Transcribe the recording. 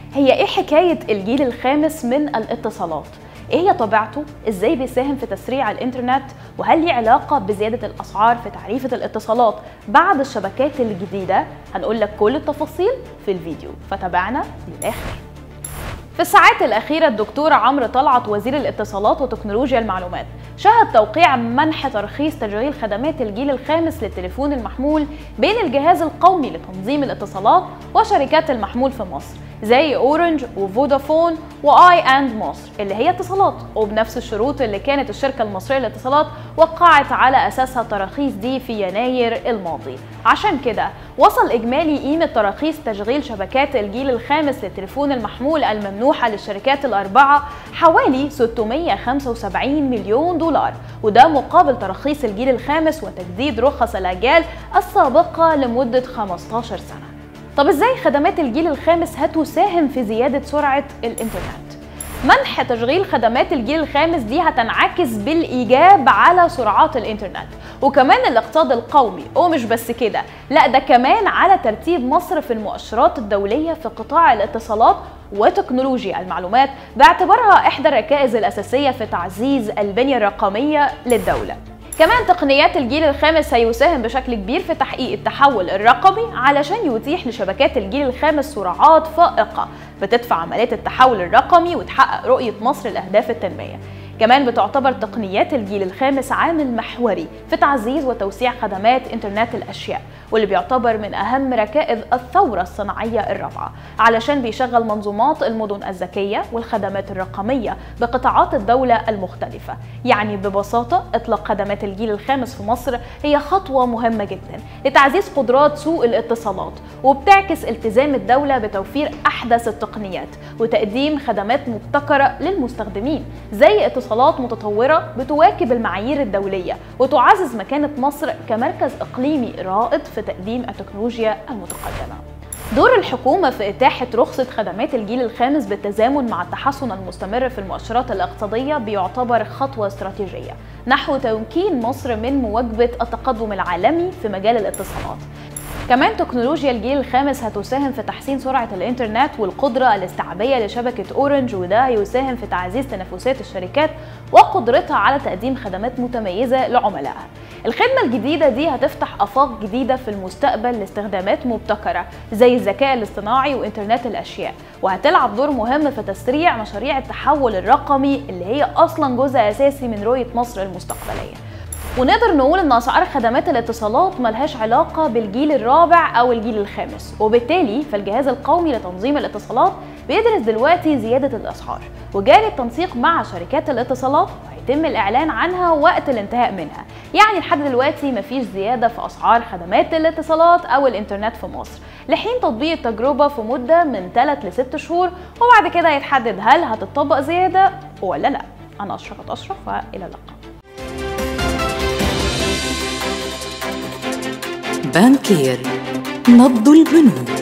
هي ايه حكاية الجيل الخامس من الاتصالات؟ ايه هي طبيعته؟ ازاي بيساهم في تسريع الانترنت؟ وهل ليه علاقة بزيادة الاسعار في تعريفة الاتصالات بعد الشبكات الجديدة؟ هنقول لك كل التفاصيل في الفيديو فتابعنا للاخر. في الساعات الأخيرة الدكتور عمرو طلعت وزير الاتصالات وتكنولوجيا المعلومات شهد توقيع منح ترخيص تشغيل خدمات الجيل الخامس للتليفون المحمول بين الجهاز القومي لتنظيم الاتصالات وشركات المحمول في مصر زي اورنج وفودافون واي اند مصر اللي هي اتصالات وبنفس الشروط اللي كانت الشركه المصريه للاتصالات وقعت على اساسها التراخيص دي في يناير الماضي عشان كده وصل اجمالي قيمه تراخيص تشغيل شبكات الجيل الخامس للتليفون المحمول الممنوحه للشركات الاربعه حوالي 675 مليون دولار وده مقابل تراخيص الجيل الخامس وتجديد رخص الاجيال السابقه لمده 15 سنه طب ازاي خدمات الجيل الخامس هتساهم في زيادة سرعة الانترنت؟ منح تشغيل خدمات الجيل الخامس دي هتنعكس بالإيجاب على سرعات الإنترنت وكمان الاقتصاد القومي ومش بس كده لا ده كمان على ترتيب مصر في المؤشرات الدولية في قطاع الاتصالات وتكنولوجيا المعلومات باعتبارها إحدى الركائز الأساسية في تعزيز البنية الرقمية للدولة كمان تقنيات الجيل الخامس هيساهم بشكل كبير في تحقيق التحول الرقمي علشان يتيح لشبكات الجيل الخامس سرعات فائقة بتدفع عمليات التحول الرقمي وتحقق رؤية مصر لأهداف التنمية كمان بتعتبر تقنيات الجيل الخامس عامل محوري في تعزيز وتوسيع خدمات انترنت الاشياء واللي بيعتبر من اهم ركائز الثوره الصناعيه الرابعه علشان بيشغل منظومات المدن الذكيه والخدمات الرقميه بقطاعات الدوله المختلفه يعني ببساطه اطلاق خدمات الجيل الخامس في مصر هي خطوه مهمه جدا لتعزيز قدرات سوق الاتصالات وبتعكس التزام الدوله بتوفير احدث التقنيات وتقديم خدمات مبتكره للمستخدمين زي اتصالات متطوره بتواكب المعايير الدوليه وتعزز مكانه مصر كمركز اقليمي رائد في تقديم التكنولوجيا المتقدمه دور الحكومة في إتاحة رخصة خدمات الجيل الخامس بالتزامن مع التحسن المستمر في المؤشرات الاقتصادية بيعتبر خطوة استراتيجية نحو تمكين مصر من مواكبة التقدم العالمي في مجال الاتصالات كمان تكنولوجيا الجيل الخامس هتساهم في تحسين سرعة الإنترنت والقدرة الاستيعابية لشبكة أورنج وده هيساهم في تعزيز تنافسية الشركات وقدرتها على تقديم خدمات متميزة لعملائها. الخدمة الجديدة دي هتفتح آفاق جديدة في المستقبل لاستخدامات مبتكرة زي الذكاء الاصطناعي وإنترنت الأشياء وهتلعب دور مهم في تسريع مشاريع التحول الرقمي اللي هي أصلا جزء أساسي من رؤية مصر المستقبلية. ونقدر نقول ان اسعار خدمات الاتصالات ملهاش علاقه بالجيل الرابع او الجيل الخامس وبالتالي فالجهاز القومي لتنظيم الاتصالات بيدرس دلوقتي زياده الاسعار وجاري التنسيق مع شركات الاتصالات وهيتم الاعلان عنها وقت الانتهاء منها يعني لحد دلوقتي مفيش زياده في اسعار خدمات الاتصالات او الانترنت في مصر لحين تطبيق التجربه في مده من 3 ل 6 شهور وبعد كده هيتحدد هل هتطبق زياده ولا لا انا اشرفت اشرف والى اللقاء بانكير نبض البنوك